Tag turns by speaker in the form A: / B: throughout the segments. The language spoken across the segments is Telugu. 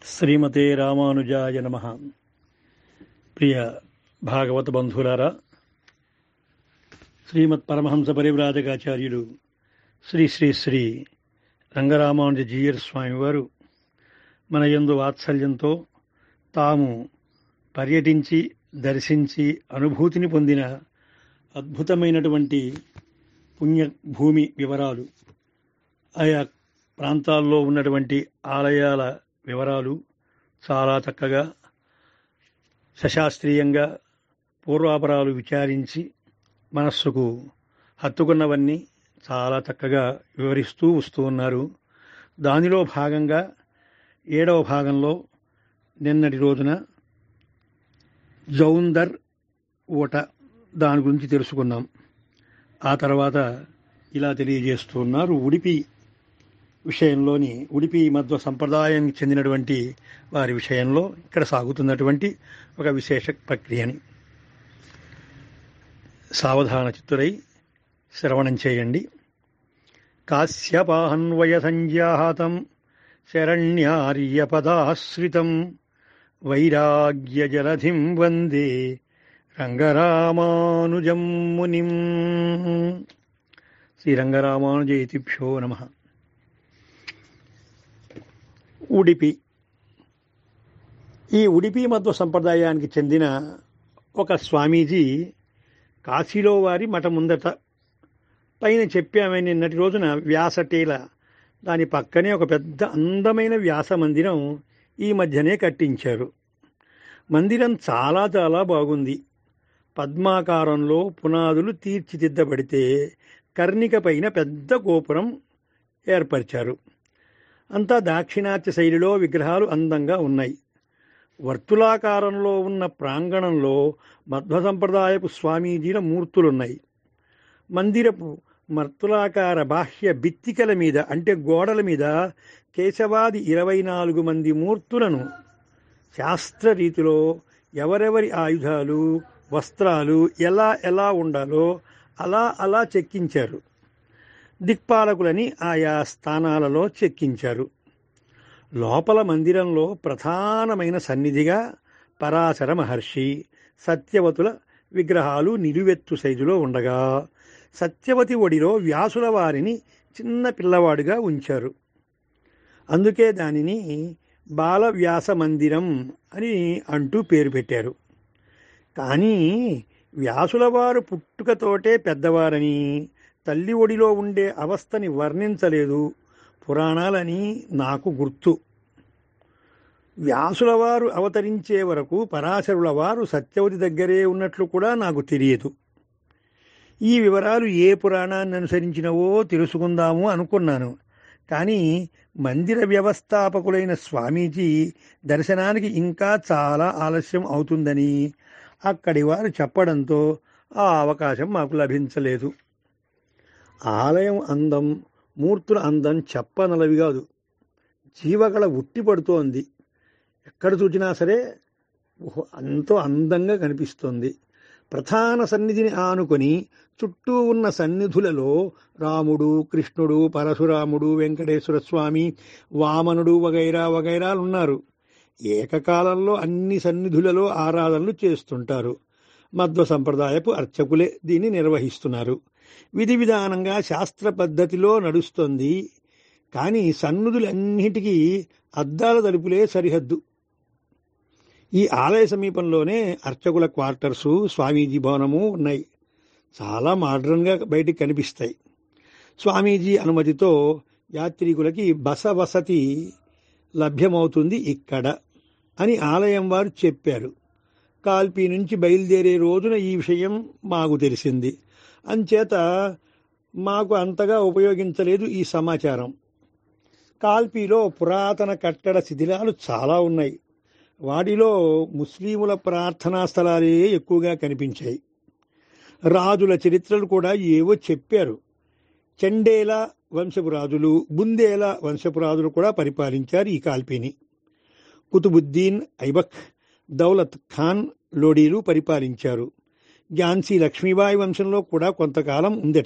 A: శ్రీమతే రామానుజాయ నమ ప్రియ భాగవత బంధువులారా శ్రీమత్ పరమహంస పరివ్రాజకాచార్యులు శ్రీ శ్రీ శ్రీ రంగరామానుజ జీయర్ స్వామి వారు మన యందు వాత్సల్యంతో తాము పర్యటించి దర్శించి అనుభూతిని పొందిన అద్భుతమైనటువంటి పుణ్యభూమి వివరాలు ఆయా ప్రాంతాల్లో ఉన్నటువంటి ఆలయాల వివరాలు చాలా చక్కగా సశాస్త్రీయంగా పూర్వాపరాలు విచారించి మనస్సుకు హత్తుకున్నవన్నీ చాలా చక్కగా వివరిస్తూ వస్తూ ఉన్నారు దానిలో భాగంగా ఏడవ భాగంలో నిన్నటి రోజున జౌందర్ ఓట దాని గురించి తెలుసుకున్నాం ఆ తర్వాత ఇలా తెలియజేస్తూ ఉన్నారు ఉడిపి విషయంలోని ఉడిపి మధ్వ సంప్రదాయానికి చెందినటువంటి వారి విషయంలో ఇక్కడ సాగుతున్నటువంటి ఒక విశేష ప్రక్రియని సావధాన చిత్తురై శ్రవణం చేయండి కాశ్యపాహన్వయ సంజాతం శరణ్యార్యపదాశ్రితం వైరాగ్యజలధిం వందే రంగరామానుజం మునిం శ్రీరంగరామానుజయతిభ్యో నమ ఉడిపి ఈ ఉడిపి మధ్వ సంప్రదాయానికి చెందిన ఒక స్వామీజీ కాశీలో వారి మఠ ముందట పైన చెప్పామే నిన్నటి రోజున వ్యాసటీల దాని పక్కనే ఒక పెద్ద అందమైన వ్యాస మందిరం ఈ మధ్యనే కట్టించారు మందిరం చాలా చాలా బాగుంది పద్మాకారంలో పునాదులు తీర్చిదిద్దబడితే కర్ణిక పైన పెద్ద గోపురం ఏర్పరిచారు అంతా దాక్షిణాత్య శైలిలో విగ్రహాలు అందంగా ఉన్నాయి వర్తులాకారంలో ఉన్న ప్రాంగణంలో మధ్వ సంప్రదాయపు స్వామీజీల మూర్తులున్నాయి మందిరపు మర్తులాకార బాహ్య బిత్తికల మీద అంటే గోడల మీద కేశవాది ఇరవై నాలుగు మంది మూర్తులను శాస్త్రరీతిలో ఎవరెవరి ఆయుధాలు వస్త్రాలు ఎలా ఎలా ఉండాలో అలా అలా చెక్కించారు దిక్పాలకులని ఆయా స్థానాలలో చెక్కించారు లోపల మందిరంలో ప్రధానమైన సన్నిధిగా పరాశర మహర్షి సత్యవతుల విగ్రహాలు నిలువెత్తు సైజులో ఉండగా సత్యవతి ఒడిలో వ్యాసుల వారిని చిన్న పిల్లవాడుగా ఉంచారు అందుకే దానిని బాల వ్యాస మందిరం అని అంటూ పేరు పెట్టారు కానీ వ్యాసుల వారు పుట్టుకతోటే పెద్దవారని తల్లి ఒడిలో ఉండే అవస్థని వర్ణించలేదు పురాణాలని నాకు గుర్తు వ్యాసుల వారు అవతరించే వరకు పరాశరుల వారు సత్యవతి దగ్గరే ఉన్నట్లు కూడా నాకు తెలియదు ఈ వివరాలు ఏ పురాణాన్ని అనుసరించినవో తెలుసుకుందాము అనుకున్నాను కానీ మందిర వ్యవస్థాపకులైన స్వామీజీ దర్శనానికి ఇంకా చాలా ఆలస్యం అవుతుందని అక్కడి వారు చెప్పడంతో ఆ అవకాశం మాకు లభించలేదు ఆలయం అందం మూర్తుల అందం చెప్పనలవి కాదు జీవగళ ఉట్టి పడుతోంది ఎక్కడ చూసినా సరే ఎంతో అందంగా కనిపిస్తోంది ప్రధాన సన్నిధిని ఆనుకొని చుట్టూ ఉన్న సన్నిధులలో రాముడు కృష్ణుడు పరశురాముడు వెంకటేశ్వర స్వామి వామనుడు వగైరా వగైరాలు ఉన్నారు ఏకకాలంలో అన్ని సన్నిధులలో ఆరాధనలు చేస్తుంటారు మధ్వ సంప్రదాయపు అర్చకులే దీన్ని నిర్వహిస్తున్నారు విధి విధానంగా శాస్త్ర పద్ధతిలో నడుస్తుంది కానీ సన్నిధులన్నిటికీ అద్దాల తలుపులే సరిహద్దు ఈ ఆలయ సమీపంలోనే అర్చకుల క్వార్టర్సు స్వామీజీ భవనము ఉన్నాయి చాలా మోడ్రన్గా బయటికి కనిపిస్తాయి స్వామీజీ అనుమతితో యాత్రికులకి బస వసతి లభ్యమవుతుంది ఇక్కడ అని ఆలయం వారు చెప్పారు కాల్పీ నుంచి బయలుదేరే రోజున ఈ విషయం మాకు తెలిసింది అంచేత మాకు అంతగా ఉపయోగించలేదు ఈ సమాచారం కాల్పీలో పురాతన కట్టడ శిథిలాలు చాలా ఉన్నాయి వాటిలో ముస్లిముల ప్రార్థనా స్థలాలే ఎక్కువగా కనిపించాయి రాజుల చరిత్రలు కూడా ఏవో చెప్పారు చండేల వంశపు రాజులు బుందేల వంశపు రాజులు కూడా పరిపాలించారు ఈ కాల్పీని కుతుబుద్దీన్ ఐబక్ దౌలత్ ఖాన్ లోడీలు పరిపాలించారు ఝాన్సీ లక్ష్మీబాయి వంశంలో కూడా కొంతకాలం ఉందట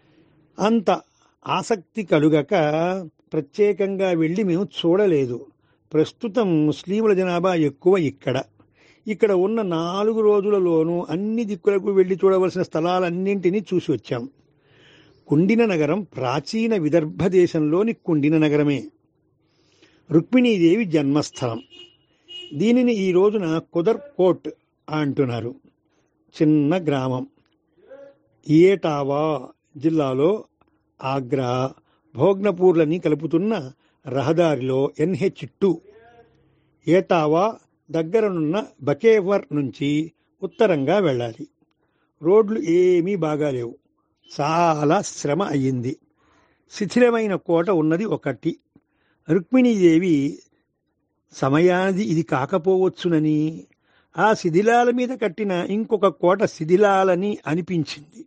A: అంత ఆసక్తి కలుగక ప్రత్యేకంగా వెళ్ళి మేము చూడలేదు ప్రస్తుతం ముస్లింల జనాభా ఎక్కువ ఇక్కడ ఇక్కడ ఉన్న నాలుగు రోజులలోనూ అన్ని దిక్కులకు వెళ్ళి చూడవలసిన స్థలాలన్నింటినీ చూసి వచ్చాం కుండిన నగరం ప్రాచీన విదర్భ దేశంలోని కుండిన నగరమే రుక్మిణీదేవి జన్మస్థలం దీనిని ఈ రోజున కుదర్ కోట్ అంటున్నారు చిన్న గ్రామం ఏటావా జిల్లాలో ఆగ్రా భోగ్నపూర్లని కలుపుతున్న రహదారిలో ఎన్హెచ్ టూ ఏటావా దగ్గరనున్న బకేవర్ నుంచి ఉత్తరంగా వెళ్ళాలి రోడ్లు ఏమీ బాగాలేవు చాలా శ్రమ అయ్యింది శిథిలమైన కోట ఉన్నది ఒకటి రుక్మిణీదేవి సమయాది ఇది కాకపోవచ్చునని ఆ శిథిలాల మీద కట్టిన ఇంకొక కోట శిథిలాలని అనిపించింది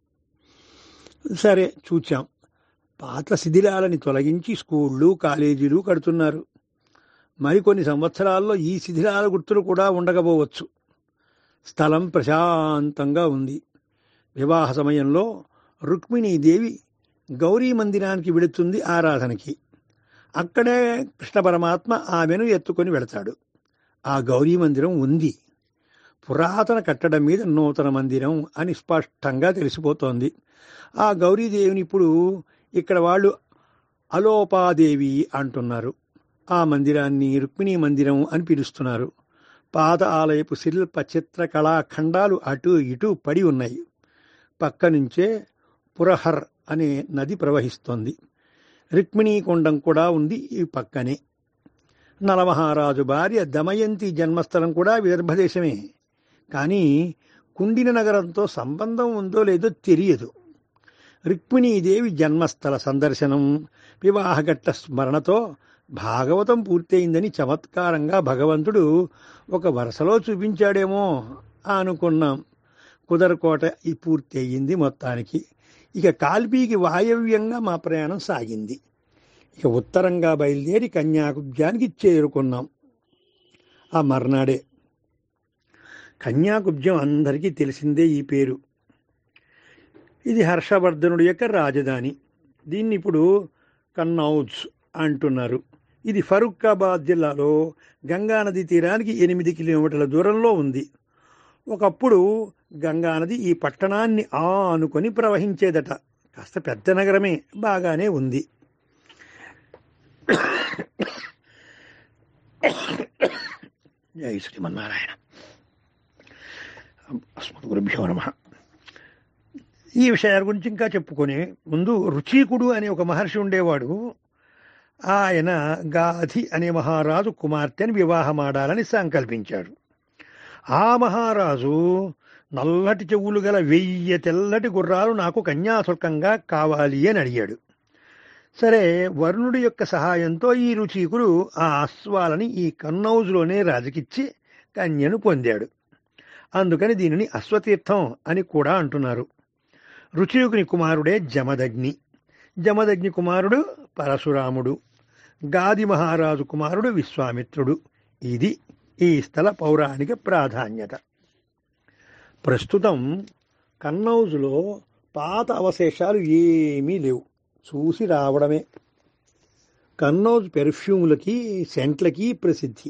A: సరే చూచాం పాత శిథిలాలని తొలగించి స్కూళ్ళు కాలేజీలు కడుతున్నారు మరికొన్ని సంవత్సరాల్లో ఈ శిథిలాల గుర్తులు కూడా ఉండకపోవచ్చు స్థలం ప్రశాంతంగా ఉంది వివాహ సమయంలో రుక్మిణీదేవి గౌరీ మందిరానికి వెళుతుంది ఆరాధనకి అక్కడే కృష్ణ పరమాత్మ ఆమెను ఎత్తుకొని వెళతాడు ఆ గౌరీ మందిరం ఉంది పురాతన కట్టడం మీద నూతన మందిరం అని స్పష్టంగా తెలిసిపోతోంది ఆ గౌరీదేవిని ఇప్పుడు ఇక్కడ వాళ్ళు అలోపాదేవి అంటున్నారు ఆ మందిరాన్ని రుక్మిణీ మందిరం అని పిలుస్తున్నారు పాత ఆలయపు శిల్ప చిత్ర కళాఖండాలు అటు ఇటు పడి ఉన్నాయి పక్క నుంచే పురహర్ అనే నది ప్రవహిస్తోంది రుక్మిణీ కొండం కూడా ఉంది ఈ పక్కనే నలమహారాజు భార్య దమయంతి జన్మస్థలం కూడా విదర్భదేశమే కానీ కుండిన నగరంతో సంబంధం ఉందో లేదో తెలియదు రుక్మిణీదేవి జన్మస్థల సందర్శనం వివాహఘట్ట స్మరణతో భాగవతం పూర్తయిందని చమత్కారంగా భగవంతుడు ఒక వరుసలో చూపించాడేమో అనుకున్నాం కుదరకోట ఈ పూర్తి అయ్యింది మొత్తానికి ఇక కాల్పీకి వాయవ్యంగా మా ప్రయాణం సాగింది ఇక ఉత్తరంగా బయలుదేరి కన్యాకుబ్జానికి చేరుకున్నాం ఆ మర్నాడే కన్యాకుబ్జం అందరికీ తెలిసిందే ఈ పేరు ఇది హర్షవర్ధనుడి యొక్క రాజధాని దీన్ని ఇప్పుడు కన్నౌజ్ అంటున్నారు ఇది ఫరూఖాబాద్ జిల్లాలో గంగానది తీరానికి ఎనిమిది కిలోమీటర్ల దూరంలో ఉంది ఒకప్పుడు గంగానది ఈ పట్టణాన్ని ఆనుకొని ప్రవహించేదట కాస్త పెద్ద నగరమే బాగానే ఉంది జై శ్రీమన్నారాయణ అస్మద్ గురుభ్యో నమ ఈ విషయాల గురించి ఇంకా చెప్పుకొని ముందు రుచీకుడు అనే ఒక మహర్షి ఉండేవాడు ఆయన గాధి అనే మహారాజు కుమార్తెని వివాహమాడాలని సంకల్పించాడు ఆ మహారాజు నల్లటి చెవులు గల వెయ్యి తెల్లటి గుర్రాలు నాకు కన్యాశుల్కంగా కావాలి అని అడిగాడు సరే వరుణుడి యొక్క సహాయంతో ఈ రుచీకుడు ఆ అశ్వాలని ఈ కన్నౌజులోనే రాజుకిచ్చి కన్యను పొందాడు అందుకని దీనిని అశ్వతీర్థం అని కూడా అంటున్నారు రుచియుకుని కుమారుడే జమదగ్ని జమదగ్ని కుమారుడు పరశురాముడు గాది మహారాజు కుమారుడు విశ్వామిత్రుడు ఇది ఈ స్థల పౌరాణిక ప్రాధాన్యత ప్రస్తుతం కన్నౌజులో పాత అవశేషాలు ఏమీ లేవు చూసి రావడమే కన్నౌజ్ పెర్ఫ్యూములకి సెంట్లకి ప్రసిద్ధి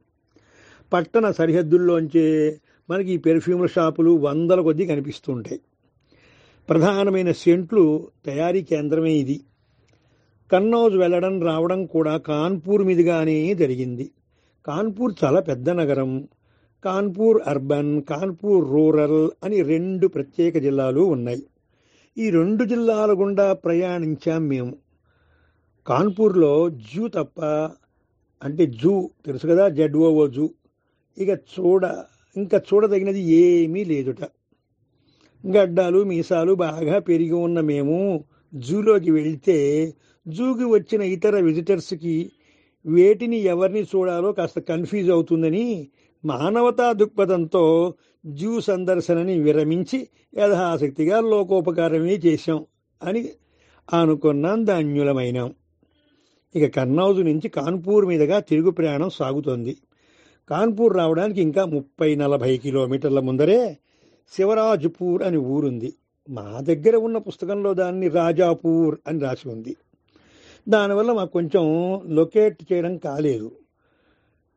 A: పట్టణ సరిహద్దుల్లోంచే మనకి ఈ పెర్ఫ్యూమ్ల షాపులు వందల కొద్దీ కనిపిస్తుంటాయి ప్రధానమైన సెంట్లు తయారీ కేంద్రమే ఇది కన్నౌజ్ వెళ్ళడం రావడం కూడా కాన్పూర్ మీదుగానే జరిగింది కాన్పూర్ చాలా పెద్ద నగరం కాన్పూర్ అర్బన్ కాన్పూర్ రూరల్ అని రెండు ప్రత్యేక జిల్లాలు ఉన్నాయి ఈ రెండు జిల్లాల గుండా ప్రయాణించాం మేము కాన్పూర్లో జూ తప్ప అంటే జూ తెలుసు కదా జడ్ఓఓ జూ ఇక చూడ ఇంకా చూడదగినది ఏమీ లేదుట గడ్డాలు మీసాలు బాగా పెరిగి ఉన్న మేము జూలోకి వెళ్తే జూకి వచ్చిన ఇతర విజిటర్స్కి వేటిని ఎవరిని చూడాలో కాస్త కన్ఫ్యూజ్ అవుతుందని మానవతా దృక్పథంతో జూ సందర్శనని విరమించి యథాశక్తిగా లోకోపకారమే చేశాం అని అనుకున్నాం ధాన్యులమైనాం ఇక కన్నౌజు నుంచి కాన్పూర్ మీదుగా తిరుగు ప్రయాణం సాగుతోంది కాన్పూర్ రావడానికి ఇంకా ముప్పై నలభై కిలోమీటర్ల ముందరే శివరాజ్పూర్ అని ఊరుంది మా దగ్గర ఉన్న పుస్తకంలో దాన్ని రాజాపూర్ అని రాసి ఉంది దానివల్ల మాకు కొంచెం లొకేట్ చేయడం కాలేదు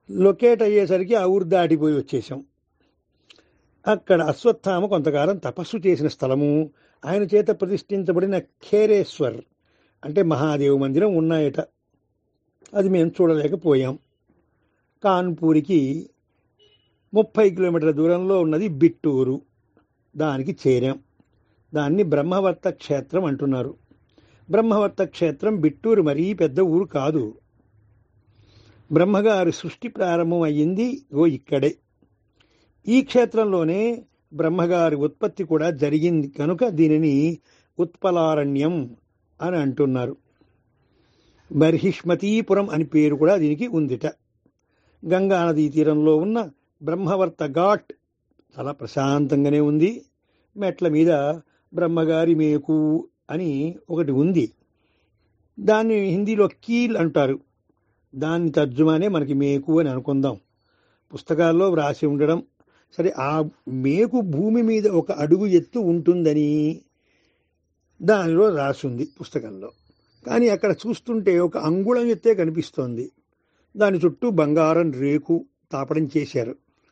A: లొకేట్ అయ్యేసరికి ఆ ఊరు దాటిపోయి వచ్చేసాం అక్కడ అశ్వత్థామ కొంతకాలం తపస్సు చేసిన స్థలము ఆయన చేత ప్రతిష్ఠించబడిన ఖేరేశ్వర్ అంటే మహాదేవ మందిరం ఉన్నాయట అది మేము చూడలేకపోయాం కాన్పూరికి ముప్పై కిలోమీటర్ల దూరంలో ఉన్నది బిట్టూరు దానికి చేరాం దాన్ని బ్రహ్మవర్త క్షేత్రం అంటున్నారు బ్రహ్మవర్త క్షేత్రం బిట్టూరు మరీ పెద్ద ఊరు కాదు బ్రహ్మగారి సృష్టి ప్రారంభం అయ్యింది ఓ ఇక్కడే ఈ క్షేత్రంలోనే బ్రహ్మగారి ఉత్పత్తి కూడా జరిగింది కనుక దీనిని ఉత్పలారణ్యం అని అంటున్నారు బర్హిష్మతీపురం అని పేరు కూడా దీనికి ఉందిట గంగా నదీ తీరంలో ఉన్న బ్రహ్మవర్త ఘాట్ చాలా ప్రశాంతంగానే ఉంది మెట్ల మీద బ్రహ్మగారి మేకు అని ఒకటి ఉంది దాన్ని హిందీలో కీల్ అంటారు దాని తర్జుమానే మనకి మేకు అని అనుకుందాం పుస్తకాల్లో వ్రాసి ఉండడం సరే ఆ మేకు భూమి మీద ఒక అడుగు ఎత్తు ఉంటుందని దానిలో రాసుంది పుస్తకంలో కానీ అక్కడ చూస్తుంటే ఒక అంగుళం ఎత్తే కనిపిస్తోంది దాని చుట్టూ బంగారం రేకు తాపడం చేశారు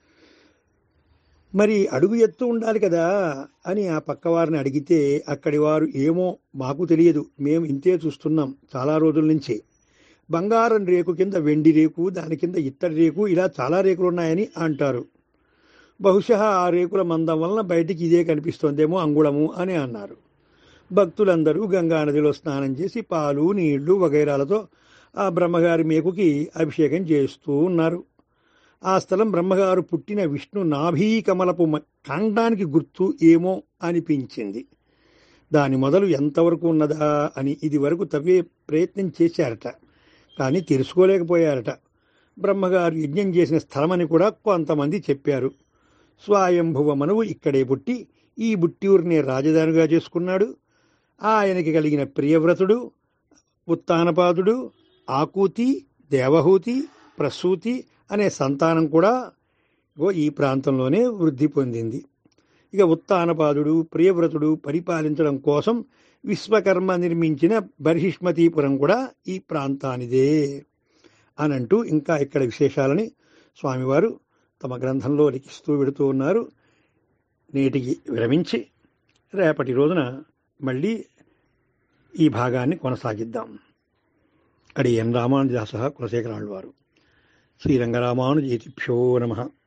A: మరి అడుగు ఎత్తు ఉండాలి కదా అని ఆ పక్కవారిని అడిగితే అక్కడి వారు ఏమో మాకు తెలియదు మేము ఇంతే చూస్తున్నాం చాలా రోజుల నుంచి బంగారం రేకు కింద వెండి రేకు దాని కింద ఇత్తడి రేకు ఇలా చాలా రేకులు ఉన్నాయని అంటారు బహుశా ఆ రేకుల మందం వలన బయటికి ఇదే కనిపిస్తోందేమో అంగుళము అని అన్నారు భక్తులందరూ గంగా నదిలో స్నానం చేసి పాలు నీళ్లు వగైరాలతో ఆ బ్రహ్మగారి మేకుకి అభిషేకం చేస్తూ ఉన్నారు ఆ స్థలం బ్రహ్మగారు పుట్టిన విష్ణు నాభీ కమలపు మ- కాండానికి గుర్తు ఏమో అనిపించింది దాని మొదలు ఎంతవరకు ఉన్నదా అని ఇది వరకు తవ్వే ప్రయత్నం చేశారట కానీ తెలుసుకోలేకపోయారట బ్రహ్మగారు యజ్ఞం చేసిన స్థలమని కూడా కొంతమంది చెప్పారు స్వయంభువ మనువు ఇక్కడే పుట్టి ఈ బుట్టియూరినే రాజధానిగా చేసుకున్నాడు ఆయనకి కలిగిన ప్రియవ్రతుడు ఉత్తానపాదుడు ఆకూతి దేవహూతి ప్రసూతి అనే సంతానం కూడా ఇగో ఈ ప్రాంతంలోనే వృద్ధి పొందింది ఇక ఉత్తానపాదుడు ప్రియవ్రతుడు పరిపాలించడం కోసం విశ్వకర్మ నిర్మించిన బర్హిష్మతీపురం కూడా ఈ ప్రాంతానిదే అని అంటూ ఇంకా ఇక్కడ విశేషాలని స్వామివారు తమ గ్రంథంలో లిఖిస్తూ పెడుతూ ఉన్నారు నేటికి విరమించి రేపటి రోజున మళ్ళీ ఈ భాగాన్ని కొనసాగిద్దాం అడియన్ రామానుజాస కులశేఖరాళ్ళు వారు శ్రీరంగరామానుజేతిభ్యో నమ